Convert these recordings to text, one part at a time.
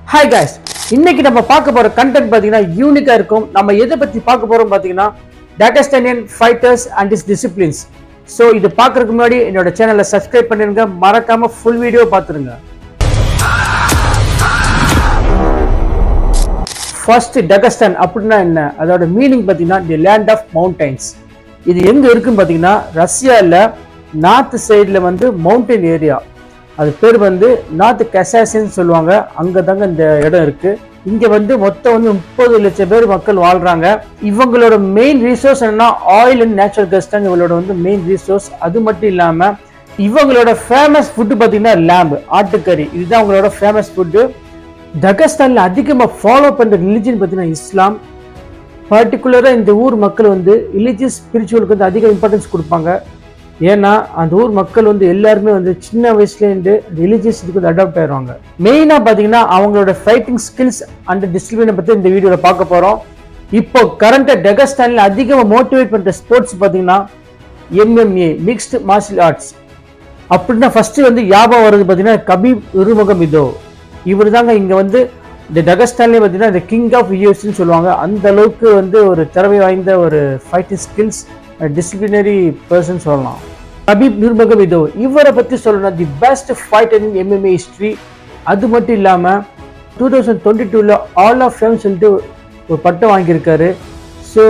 Hi guys இன்னைக்கு நம்ம பார்க்க போற கண்டென்ட் பாத்தீங்கன்னா யூனிக்கா இருக்கும் நம்ம எதை பத்தி பார்க்க போறோம் பாத்தீங்கன்னா Dagestanian fighters and is disciplines so இது பார்க்கறதுக்கு முன்னாடி என்னோட சேனலை சப்ஸ்கிரைப் பண்ணிருங்க மறக்காம ஃபுல் வீடியோ பார்த்துருங்க ஃபர்ஸ்ட் டகஸ்தான் அப்படின்னா என்ன அதோட மீனிங் பார்த்தீங்கன்னா தி லேண்ட் ஆஃப் மவுண்டைன்ஸ் இது எங்க இருக்குன்னு பார்த்தீங்கன்னா ரஷ்யாவில் நார்த் சைடில் வந்து மவுண்டன் ஏரியா அது பேர் வந்து நார்த் கசாசின்னு சொல்லுவாங்க அங்கே தாங்க இந்த இடம் இருக்கு இங்க வந்து மொத்தம் வந்து முப்பது லட்சம் பேர் மக்கள் வாழ்றாங்க இவங்களோட மெயின் ரிசோர்ஸ் என்னன்னா ஆயில் அண்ட் நேச்சுரல் கேஸ் தான் இவங்களோட வந்து மெயின் ரிசோர்ஸ் அது மட்டும் இல்லாம இவங்களோட ஃபேமஸ் ஃபுட்டு பார்த்தீங்கன்னா லேம்ப் ஆட்டுக்கறி இதுதான் அவங்களோட ஃபேமஸ் ஃபுட்டு தகஸ்தான்ல அதிகமாக ஃபாலோ பண்ற ரிலிஜன் பார்த்தீங்கன்னா இஸ்லாம் பர்டிகுலராக இந்த ஊர் மக்கள் வந்து ரிலீஜியஸ் ஸ்பிரிச்சுவலுக்கு வந்து அதிக இம்பார்ட்டன்ஸ் கொடுப்பாங்க ஏன்னா அந்த ஊர் மக்கள் வந்து எல்லாருமே வந்து சின்ன வயசுலேருந்து ரிலீஜியஸ் இதுக்கு வந்து அடாப்ட் ஆயிடுவாங்க மெயினாக பார்த்தீங்கன்னா அவங்களோட ஃபைட்டிங் ஸ்கில்ஸ் அண்ட் டிசிப்ளினை பற்றி இந்த வீடியோவில் பார்க்க போகிறோம் இப்போ கரண்ட்டாக டெகஸ்தானில் அதிகமாக மோட்டிவேட் பண்ணுற ஸ்போர்ட்ஸ் பார்த்தீங்கன்னா எம்எம்ஏ மிக்ஸ்டு மார்ஷியல் ஆர்ட்ஸ் அப்படின்னா ஃபர்ஸ்ட் வந்து ஞாபகம் வருது பார்த்தீங்கன்னா கபீப் உருமுகம் இதோ இவர் தாங்க இங்கே வந்து இந்த டகஸ்டான்லேயே பார்த்தீங்கன்னா இந்த கிங் ஆஃப் யூஎஸ்ன்னு சொல்லுவாங்க அந்த அளவுக்கு வந்து ஒரு திறமை வாய்ந்த ஒரு ஃபைட்டிங் ஸ்கில்ஸ் டிசிப்ளினரி பர்சன் சொல்லலாம் கபீப் நிர்மகம் இதோ இவரை பற்றி சொல்லணும் the best fighter in MMA history அது மட்டும் இல்லாமல் டூ தௌசண்ட் டுவெண்ட்டி டூவில் ஆல் ஆஃப் ஃபேம் சொல்லிட்டு ஒரு பட்டம் வாங்கியிருக்காரு ஸோ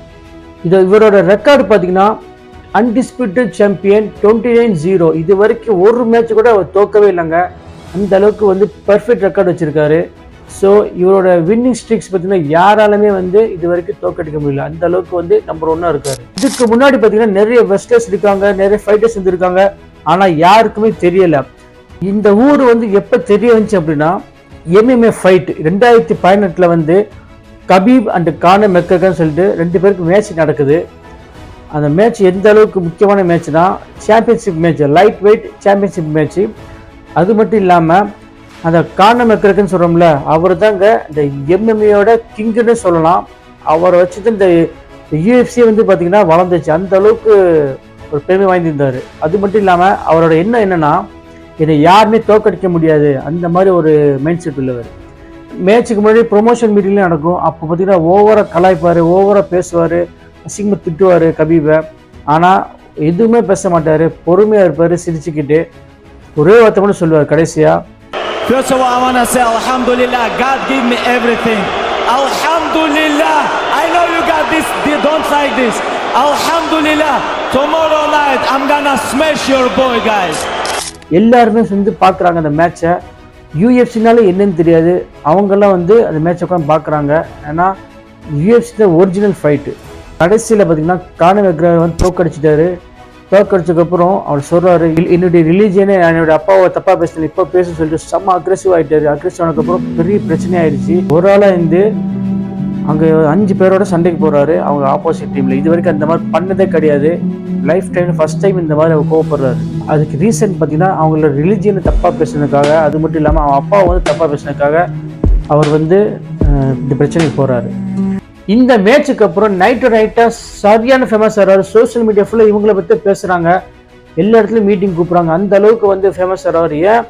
இது இவரோட ரெக்கார்டு பார்த்தீங்கன்னா undisputed champion twenty nine zero இது வரைக்கும் ஒரு மேட்ச் கூட அவர் தோக்கவே இல்லைங்க அந்த அளவுக்கு வந்து பர்ஃபெக்ட் ரெக்கார்டு வச்சிருக்காரு ஸோ இவரோட வின்னிங் ஸ்ட்ரிக்ஸ் பார்த்தீங்கன்னா யாராலுமே வந்து இது வரைக்கும் தோக்கடிக்க முடியல அந்த அளவுக்கு வந்து நம்பர் ஒன்னாக இருக்காரு இதுக்கு முன்னாடி பார்த்தீங்கன்னா நிறைய வெஸ்டர்ஸ் இருக்காங்க நிறைய ஃபைட்டர்ஸ் இருந்திருக்காங்க ஆனால் யாருக்குமே தெரியல இந்த ஊர் வந்து எப்போ தெரிய வந்துச்சு அப்படின்னா எம்எம்ஏ ஃபைட் ரெண்டாயிரத்தி பதினெட்டில் வந்து கபீப் அண்ட் கான மெக்ககன்னு சொல்லிட்டு ரெண்டு பேருக்கு மேட்ச் நடக்குது அந்த மேட்ச் எந்த அளவுக்கு முக்கியமான மேட்ச்னா championship match light weight championship match அது மட்டும் இல்லாமல் அந்த கான மெக்கருக்குன்னு சொல்கிறோம்ல அவர் தாங்க இந்த எம்எம்ஏயோட கிங்குன்னு சொல்லலாம் அவரை வச்சுட்டு இந்த யூஎஃப்சி வந்து பார்த்தீங்கன்னா வளர்ந்துச்சு அந்த அளவுக்கு ஒரு பெருமை வாய்ந்திருந்தார் அது மட்டும் இல்லாமல் அவரோட எண்ணம் என்னன்னா என்னை யாருமே தோக்கடிக்க முடியாது அந்த மாதிரி ஒரு மைண்ட் செட் உள்ளவர் மேட்ச்சுக்கு முன்னாடி ப்ரொமோஷன் மீட்டிங்லாம் நடக்கும் அப்போ பார்த்தீங்கன்னா ஓவராக கலாய்ப்பார் ஓவராக பேசுவார் அசிங்கமாக திட்டுவார் கபீபை ஆனால் எதுவுமே பேச மாட்டார் பொறுமையாக இருப்பார் சிரிச்சுக்கிட்டு ஒரே வார்த்தை மட்டும் சொல்லுவார் கடைசியாக First of all, I want to say Alhamdulillah, God give me everything. Alhamdulillah, I know you got this, don't like this. Alhamdulillah, tomorrow night I'm gonna smash your boy, guys. எல்லாருமே வந்து பார்க்குறாங்க அந்த மேட்சை யூஎஃப்சினால என்னன்னு தெரியாது அவங்கெல்லாம் வந்து அந்த மேட்சை உட்காந்து பார்க்குறாங்க ஏன்னா யூஎஃப்சி தான் ஒரிஜினல் ஃபைட்டு கடைசியில் பார்த்தீங்கன்னா கான விக்ரர் வந்து தோக்கடிச்சிட்டாரு தோக்கடிச்சதுக்கப்புறம் அவர் சொல்கிறாரு என்னுடைய ரிலீஜியனே என்னுடைய அப்பாவை தப்பாக பேசல இப்போ பேச சொல்லிட்டு செம்ம அக்ரெசிவ் ஆகிட்டாரு அக்ரெசிவ் ஆனதுக்கப்புறம் பெரிய பிரச்சனை ஆயிடுச்சு ஒரு ஆளாக இருந்து அங்கே அஞ்சு பேரோட சண்டைக்கு போகிறாரு அவங்க ஆப்போசிட் டீமில் இது வரைக்கும் அந்த மாதிரி பண்ணதே கிடையாது லைஃப் டைம் ஃபர்ஸ்ட் டைம் இந்த மாதிரி அவர் கோவப்படுறாரு அதுக்கு ரீசன் பார்த்தீங்கன்னா அவங்களோட ரிலிஜியனை தப்பாக பேசுனதுக்காக அது மட்டும் இல்லாமல் அவன் அப்பாவை வந்து தப்பாக பேசுனதுக்காக அவர் வந்து அஹ், இந்த பிரச்சனைக்கு போகிறாரு இந்த மேட்சுக்கு அப்புறம் நைட்டு நைட்டாக சரியான ஃபேமஸ் ஆகிறாரு சோஷியல் மீடியா ஃபுல்லாக இவங்கள பற்றி பேசுகிறாங்க எல்லா இடத்துலையும் மீட்டிங் கூப்பிட்றாங்க அந்த அளவுக்கு வந்து ஃபேமஸ் ஆகிறாரு ஏன்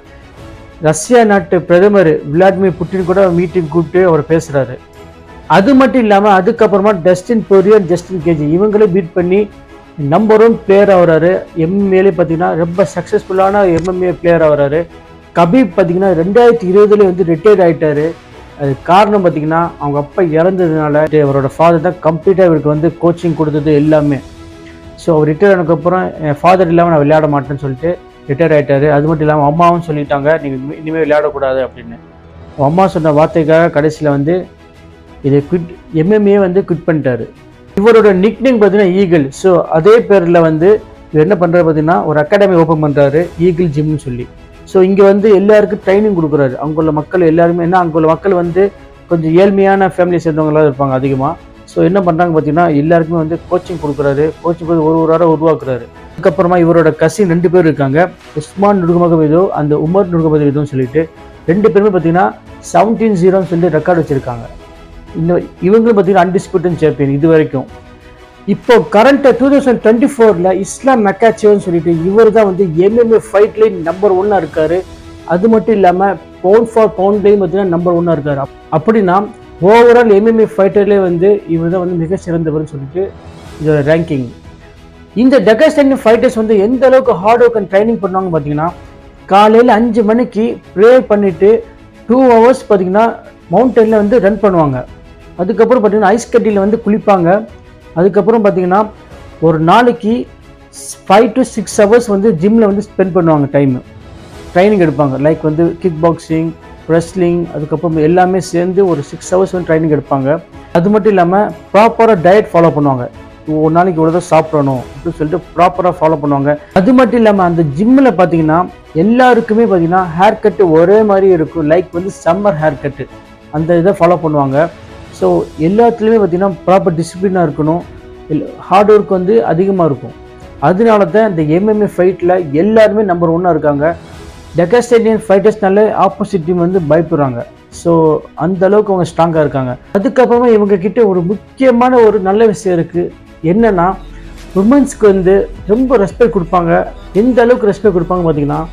ரஷ்யா நாட்டு பிரதமர் விளாடிமிர் புட்டின் கூட மீட்டிங் கூப்பிட்டு அவர் பேசுகிறாரு அது மட்டும் இல்லாமல் அதுக்கப்புறமா டஸ்டின் பொரியர் ஜஸ்டின் கேஜி இவங்களே பீட் பண்ணி நம்பர் ஒன் பிளேயர் ஆகுறாரு எம்எம்ஏலே பார்த்தீங்கன்னா ரொம்ப சக்ஸஸ்ஃபுல்லான எம்எம்ஏ பிளேயர் ஆகுறாரு கபீப் பார்த்தீங்கன்னா ரெண்டாயிரத்தி இருபதுல வந்து ரிட்டையர்ட் ஆயிட்டாரு அது காரணம் பார்த்தீங்கன்னா அவங்க அப்பா இறந்ததுனால அவரோட ஃபாதர் தான் கம்ப்ளீட்டாக இவருக்கு வந்து கோச்சிங் கொடுத்தது எல்லாமே ஸோ அவர் ரிட்டையர் ஆனதுக்கப்புறம் என் ஃபாதர் இல்லாமல் நான் விளையாட மாட்டேன்னு சொல்லிட்டு ரிட்டையர் ஆயிட்டாரு அது மட்டும் இல்லாமல் அம்மாவும் சொல்லிட்டாங்க நீங்கள் இனிமேல் விளையாடக்கூடாது அப்படின்னு அவங்க அம்மா சொன்ன வார்த்தைக்காக கடைசியில் வந்து இதை குவிட் எம்எம்ஏ வந்து குவிட் பண்ணிட்டாரு இவரோட நிக்னேம் பார்த்தீங்கன்னா ஈகிள் ஸோ அதே பேரில் வந்து இவர் என்ன பண்ணுறாரு பார்த்தீங்கன்னா ஒரு அகாடமி ஓப்பன் பண்ணுறாரு ஈகிள் ஜிம்னு சொல்லி ஸோ இங்கே வந்து எல்லாருக்கும் ட்ரைனிங் கொடுக்குறாரு அங்குள்ள மக்கள் எல்லாருமே என்ன அங்குள்ள மக்கள் வந்து கொஞ்சம் ஏழ்மையான ஃபேமிலி சேர்ந்தவங்களாம் இருப்பாங்க அதிகமாக ஸோ என்ன பண்ணுறாங்க பார்த்தீங்கன்னா எல்லாருக்குமே வந்து கோச்சிங் கொடுக்குறாரு கோச்சிங் கொடுத்து ஒரு ஒரு வாரம் உருவாக்குறாரு அதுக்கப்புறமா இவரோட கசின் ரெண்டு பேர் இருக்காங்க உஸ்மான் நுர்கமகவிதோ அந்த உமர் நுர்கமகவிதோன்னு சொல்லிட்டு ரெண்டு பேருமே பார்த்தீங்கன்னா செவன்டீன் ஜீரோன்னு சொல்லி ரெக்கார்டு வச்சுருக்காங்க இன்னும் இவங்களும் பார்த்தீங்கன்னா அன்டிஸ்பியூட்டன் சாம்பியன் இது வரைக்கும் இப்போ கரண்ட்டாக டூ தௌசண்ட் டுவெண்ட்டி ஃபோரில் இஸ்லாம் மெக்காச்சியோன்னு சொல்லிட்டு இவர் தான் வந்து எம்எம்ஏ ஃபைட்லேயே நம்பர் ஒன்னாக இருக்காரு அது மட்டும் இல்லாமல் பவுண்ட் ஃபார் பவுண்ட்லேயும் பார்த்தீங்கன்னா நம்பர் ஒன்னாக இருக்கார் அப்- அப்படின்னா ஓவரால் எம்எம்ஏ ஃபைட்டர்லேயே வந்து இவர் தான் வந்து மிக சிறந்தவர்னு சொல்லிட்டு இதோட ரேங்கிங் இந்த டெகஸ்டன் ஃபைட்டர்ஸ் வந்து எந்த அளவுக்கு ஹார்ட் ஒர்க் அண்ட் ட்ரைனிங் பண்ணுவாங்க பார்த்தீங்கன்னா காலையில் அஞ்சு மணிக்கு ப்ரே பண்ணிவிட்டு டூ ஹவர்ஸ் பார்த்தீங்கன்னா மவுண்டனில் வந்து ரன் பண்ணுவாங்க அதுக்கப்புறம் பார்த்தீங்கன்னா ஐஸ் கட்டியில் வந்து குளிப்பாங்க அதுக்கப்புறம் பார்த்தீங்கன்னா ஒரு நாளைக்கு ஃபைவ் டு சிக்ஸ் ஹவர்ஸ் வந்து ஜிம்மில் வந்து ஸ்பெண்ட் பண்ணுவாங்க டைமு ட்ரைனிங் எடுப்பாங்க லைக் வந்து கிக் பாக்ஸிங் ரெஸ்லிங் அதுக்கப்புறம் எல்லாமே சேர்ந்து ஒரு சிக்ஸ் ஹவர்ஸ் வந்து ட்ரைனிங் எடுப்பாங்க அது மட்டும் இல்லாமல் ப்ராப்பராக டயட் ஃபாலோ பண்ணுவாங்க ஒரு நாளைக்கு இவ்வளோ தான் சாப்பிடணும் அப்படின்னு சொல்லிட்டு ப்ராப்பராக ஃபாலோ பண்ணுவாங்க அது மட்டும் இல்லாமல் அந்த ஜிம்மில் பார்த்தீங்கன்னா எல்லாருக்குமே பார்த்தீங்கன்னா ஹேர் கட்டு ஒரே மாதிரி இருக்கும் லைக் வந்து சம்மர் ஹேர் கட்டு அந்த இதை ஃபாலோ பண்ணுவாங்க ஸோ எல்லாத்துலேயுமே பார்த்தீங்கன்னா ப்ராப்பர் டிசிப்ளினாக இருக்கணும் ஹார்ட் ஒர்க் வந்து அதிகமாக இருக்கும் அதனால தான் இந்த எம்எம்ஏ ஃபைட்டில் எல்லாருமே நம்பர் ஒன்னாக இருக்காங்க டெகஸ்டேடியன் ஃபைட்டர்ஸ்னால ஆப்போசிட் டீம் வந்து பயப்படுறாங்க ஸோ அந்த அளவுக்கு அவங்க ஸ்ட்ராங்காக இருக்காங்க அதுக்கப்புறமா இவங்க கிட்ட ஒரு முக்கியமான ஒரு நல்ல விஷயம் இருக்குது என்னன்னா உமன்ஸ்க்கு வந்து ரொம்ப ரெஸ்பெக்ட் கொடுப்பாங்க எந்த அளவுக்கு ரெஸ்பெக்ட் கொடுப்பாங்க பார்த்தீங்கன்னா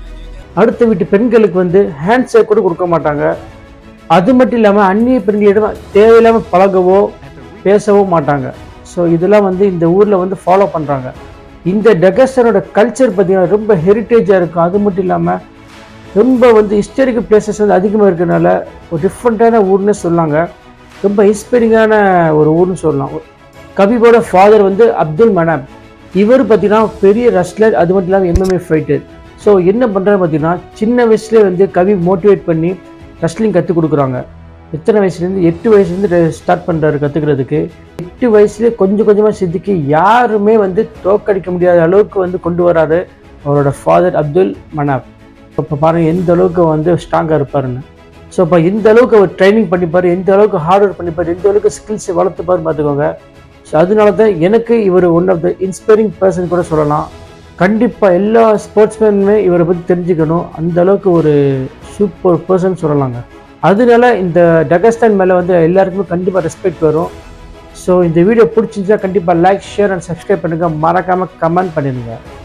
அடுத்த வீட்டு பெண்களுக்கு வந்து ஹேண்ட் ஷேக் கூட கொடுக்க மாட்டாங்க அது மட்டும் இல்லாமல் அந்நிய பெண்களிடம் தேவையில்லாமல் பழகவோ பேசவோ மாட்டாங்க ஸோ இதெல்லாம் வந்து இந்த ஊரில் வந்து ஃபாலோ பண்ணுறாங்க இந்த டெகஸ்டரோட கல்ச்சர் பார்த்தீங்கன்னா ரொம்ப ஹெரிட்டேஜாக இருக்கும் அது மட்டும் இல்லாமல் ரொம்ப வந்து ஹிஸ்டாரிக்கல் பிளேசஸ் வந்து அதிகமாக இருக்கிறனால ஒரு டிஃப்ரெண்ட்டான ஊர்னு சொல்லாங்க ரொம்ப இன்ஸ்பைரிங்கான ஒரு ஊர்னு சொல்லலாம் கபீபோட ஃபாதர் வந்து அப்துல் மனாப் இவர் பார்த்தீங்கன்னா பெரிய ரெஸ்லர் அது மட்டும் இல்லாமல் எம்எம்ஏ ஃபைட்டர் ஸோ என்ன பண்ணுறாரு பார்த்தீங்கன்னா சின்ன வயசுலேயே வந்து கபீப் மோட்டிவேட் பண்ணி ரெஸ்லிங் கற்றுக் கொடுக்குறாங்க எத்தனை வயசுலேருந்து எட்டு வயசுலேருந்து ஸ்டார்ட் பண்ணுறாரு கற்றுக்கிறதுக்கு எட்டு வயசுலேயே கொஞ்சம் கொஞ்சமாக சித்திக்கு யாருமே வந்து தோக்கடிக்க முடியாத அளவுக்கு வந்து கொண்டு வராரு அவரோட ஃபாதர் அப்துல் மனாப் இப்போ பாருங்கள் எந்த அளவுக்கு வந்து ஸ்ட்ராங்காக இருப்பாருன்னு ஸோ இப்போ எந்த அளவுக்கு அவர் ட்ரைனிங் பண்ணிப்பார் எந்த அளவுக்கு ஹார்ட் ஒர்க் பண்ணிப்பார் எந்த அளவுக்கு ஸ்கில்ஸ் வளர்த்துப்பார் பார்த்துக்கோங்க ஸோ அதனால தான் எனக்கு இவர் one of the inspiring person கூட சொல்லலாம் கண்டிப்பாக எல்லா ஸ்போர்ட்ஸ்மேனுமே இவரை பற்றி தெரிஞ்சுக்கணும் அந்த அளவுக்கு ஒரு சூப்பர் பர்சன் சொல்லலாங்க அதனால இந்த டகஸ்தான் மேலே வந்து எல்லாருக்குமே கண்டிப்பாக ரெஸ்பெக்ட் வரும் ஸோ இந்த வீடியோ பிடிச்சிருந்தா கண்டிப்பாக லைக் ஷேர் அண்ட் சப்ஸ்கிரைப் பண்ணுங்கள் மறக்காமல் கமெண்ட் பண்ணிடுங்க